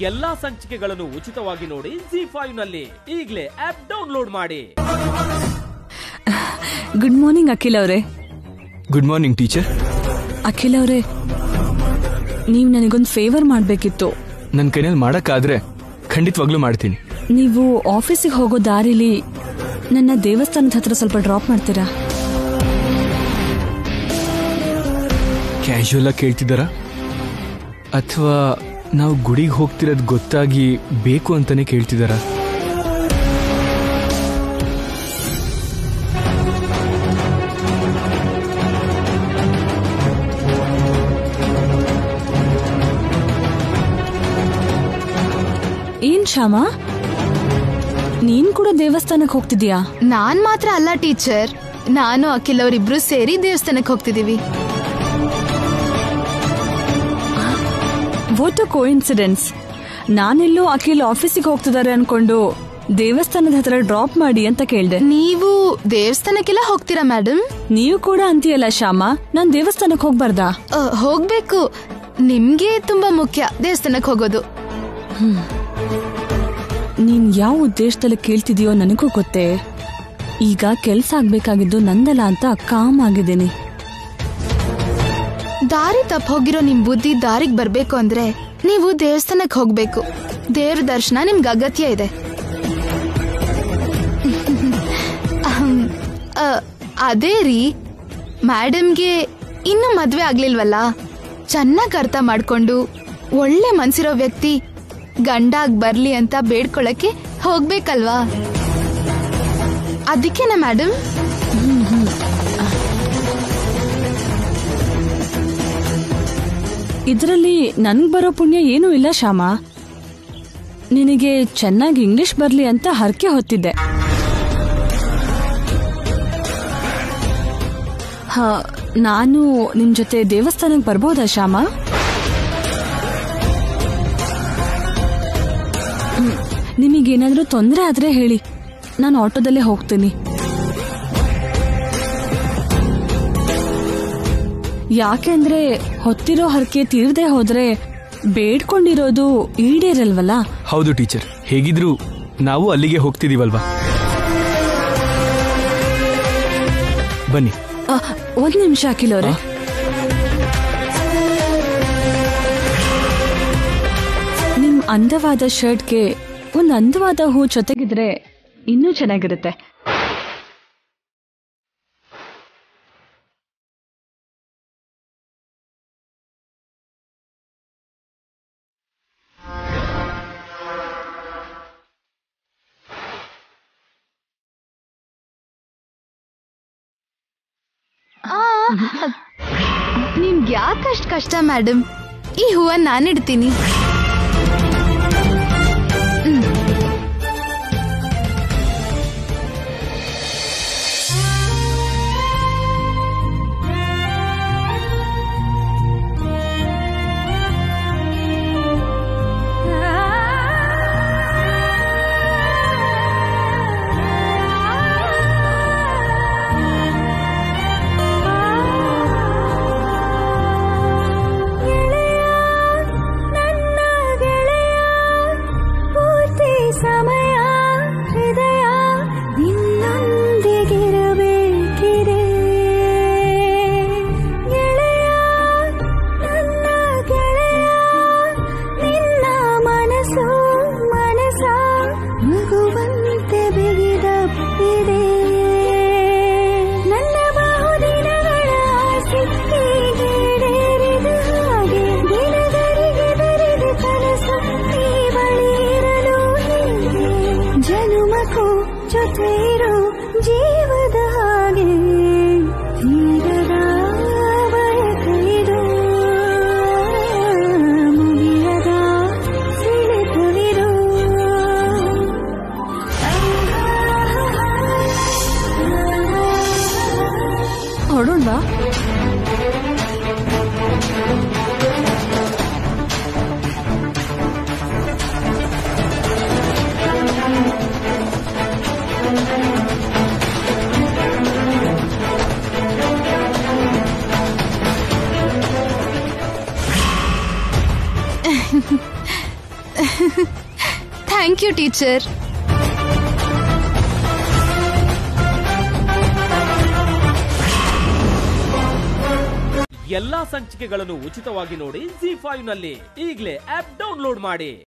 ಎಲ್ಲಾ ಸಂಚಿಕೆಗಳನ್ನು ಉಚಿತವಾಗಿ ನೋಡಿ ಜಿ ಫೈವ್ ನಲ್ಲಿ ಈಗಲೇ ಆಪ್ ಡೌನ್ಲೋಡ್ ಮಾಡಿ ಗುಡ್ ಮಾರ್ನಿಂಗ್ ಅಖಿಲ್ ಅವರೇ ಗುಡ್ ಮಾರ್ನಿಂಗ್ ಟೀಚರ್ ಅಖಿಲ್ ಅವರೇ ನೀವು ನನಗೊಂದು ಫೇವರ್ ಮಾಡಬೇಕಿತ್ತು ನನ್ನ ಕೈನಲ್ಲಿ ಮಾಡೋಕ್ಕಾದ್ರೆ ಖಂಡಿತವಾಗ್ಲೂ ಮಾಡ್ತೀನಿ ನೀವು ಆಫೀಸಿಗೆ ಹೋಗೋ ದಾರಿಲಿ ನನ್ನ ದೇವಸ್ಥಾನದ ಹತ್ರ ಸ್ವಲ್ಪ ಡ್ರಾಪ್ ಮಾಡ್ತೀರಾ ಕ್ಯಾಶುವಲ್ ಆಗಿ ಕೇಳ್ತಿದ್ದಾರಾ ಅಥವಾ ನಾವು ಗುಡಿಗೆ ಹೋಗ್ತಿರೋದು ಗೊತ್ತಾಗಿ ಬೇಕು ಅಂತಾನೆ ಕೇಳ್ತಿದ್ದಾರಾ ಏನ್ ಶ್ಯಾಮ ನೀನ್ ಕೂಡ ದೇವಸ್ಥಾನಕ್ಕೆ ಹೋಗ್ತಿದ್ಯಾ ನಾನ್ ಮಾತ್ರ ಅಲ್ಲ ಟೀಚರ್ ನಾನು ಅಖಿಲ್ ಅವರಿಬ್ರು ಸೇರಿ ದೇವಸ್ಥಾನಕ್ಕೆ ಹೋಗ್ತಿದೀವಿ ವಾಟ್ ಅ ಕೋಇನ್ಸಿಡೆನ್ಸ್ ನಾನೆಲ್ಲೋ ಅಖಿಲ್ ಆಫೀಸಿಗೆ ಹೋಗ್ತಿದ್ದಾರೆ ಅನ್ಕೊಂಡು ದೇವಸ್ಥಾನದ ಹತ್ರ ಡ್ರಾಪ್ ಮಾಡಿ ಅಂತ ಕೇಳ್ದೆ ನೀವು ದೇವಸ್ಥಾನಕ್ಕೆಲ್ಲ ಹೋಗ್ತೀರಾ ಮೇಡಮ್ ನೀವು ಕೂಡ ಅಂತೀಯಲ್ಲ ಶ್ಯಾಮ ನಾನ್ ದೇವಸ್ಥಾನಕ್ಕೆ ಹೋಗ್ಬಾರ್ದಾ ಹೋಗ್ಬೇಕು ನಿಮ್ಗೆ ತುಂಬಾ ಮುಖ್ಯ ದೇವಸ್ಥಾನಕ್ಕೆ ಹೋಗೋದು ನೀನ್ ಯಾವ ಉದ್ದೇಶದಲ್ಲಿ ಕೇಳ್ತಿದೀಯೋ ನನಗೂ ಗೊತ್ತೇ ಈಗ ಕೆಲ್ಸ ಆಗ್ಬೇಕಾಗಿದ್ದು ನಂದಲ್ಲ ಅಂತ ಕಾಮ್ ಆಗಿದ್ದೀನಿ ದಾರಿ ತಪ್ಪ ಹೋಗಿರೋ ನಿಮ್ ಬುದ್ಧಿ ದಾರಿಗ್ ಬರ್ಬೇಕು ಅಂದ್ರೆ ನೀವು ದೇವಸ್ಥಾನಕ್ಕೆ ಹೋಗ್ಬೇಕು ದೇವ್ರ ದರ್ಶನ ನಿಮ್ಗೆ ಅಗತ್ಯ ಇದೆ ಅಹಂ, ಅ, ಅದೇ ರೀ ಮೇಡಮ್ಗೆ ಇನ್ನೂ ಮದ್ವೆ ಆಗ್ಲಿಲ್ವಲ್ಲ ಚೆನ್ನಾಗ್ ಅರ್ಥ ಮಾಡ್ಕೊಂಡು ಒಳ್ಳೆ ಮನ್ಸಿರೋ ವ್ಯಕ್ತಿ ಗಂಡಾಗ್ ಬರ್ಲಿ ಅಂತ ಬೇಡ್ಕೊಳಕ್ಕೆ ಹೋಗ್ಬೇಕಲ್ವಾ ಅದಕ್ಕೇನಾ ಮೇಡಮ್ ಇದರಲ್ಲಿ ನನ್ಗ್ ಬರೋ ಪುಣ್ಯ ಏನೂ ಇಲ್ಲ ಶ್ಯಾಮ ನಿನಗೆ ಚೆನ್ನಾಗಿ ಇಂಗ್ಲಿಷ್ ಬರ್ಲಿ ಅಂತ ಹರಕೆ ಹೊತ್ತಿದ್ದೆ ಹ ನಾನು ನಿಮ್ ಜೊತೆ ದೇವಸ್ಥಾನಕ್ಕೆ ಬರ್ಬೋದಾ ಶ್ಯಾಮ ಹ್ಮ್, ನಿಮಗೇನಾದ್ರೂ ತೊಂದರೆ ಆದ್ರೆ ಹೇಳಿ ನಾನು ಆಟೋದಲ್ಲೇ ಹೋಗ್ತೀನಿ ಯಾಕೆಂದ್ರೆ ಹೊತ್ತಿರೋ ಹರಕೆ ತೀರ್ದೇ ಹೋದ್ರೆ ಬೇಡ್ಕೊಂಡಿರೋದು ಈಡೇರಲ್ವಲ್ಲ ಹೌದು ಟೀಚರ್ ಹೇಗಿದ್ರು ನಾವು ಅಲ್ಲಿಗೆ ಹೋಗ್ತಿದೀವಲ್ವಾ ಬನ್ನಿ ಅ, ಒಂದ್ ನಿಮಿಷ ಅಖಿಲ್ ಅವ್ರೆ ನಿಮ್ ಅಂದವಾದ ಶರ್ಟ್ಗೆ ಒಂದ್ ಅಂದವಾದ ಹೂ ಜೊತೆಗಿದ್ರೆ ಇನ್ನೂ ಚೆನ್ನಾಗಿರುತ್ತೆ ನಿಮ್ಗೆ ಯಾಕಷ್ಟು ಕಷ್ಟ ಮೇಡಮ್ ಈ ಹೂವ ನಾನಿಡ್ತೀನಿ ಹ್ಮ್. ನನ್ನ ಥ್ಯಾಂಕ್ ಯು ಟೀಚರ್ ಎಲ್ಲಾ ಸಂಚಿಕೆಗಳನ್ನು ಉಚಿತವಾಗಿ ನೋಡಿ ಜಿ ಫೈವ್ ನಲ್ಲಿ ಈಗಲೇ ಆಪ್ ಡೌನ್ಲೋಡ್ ಮಾಡಿ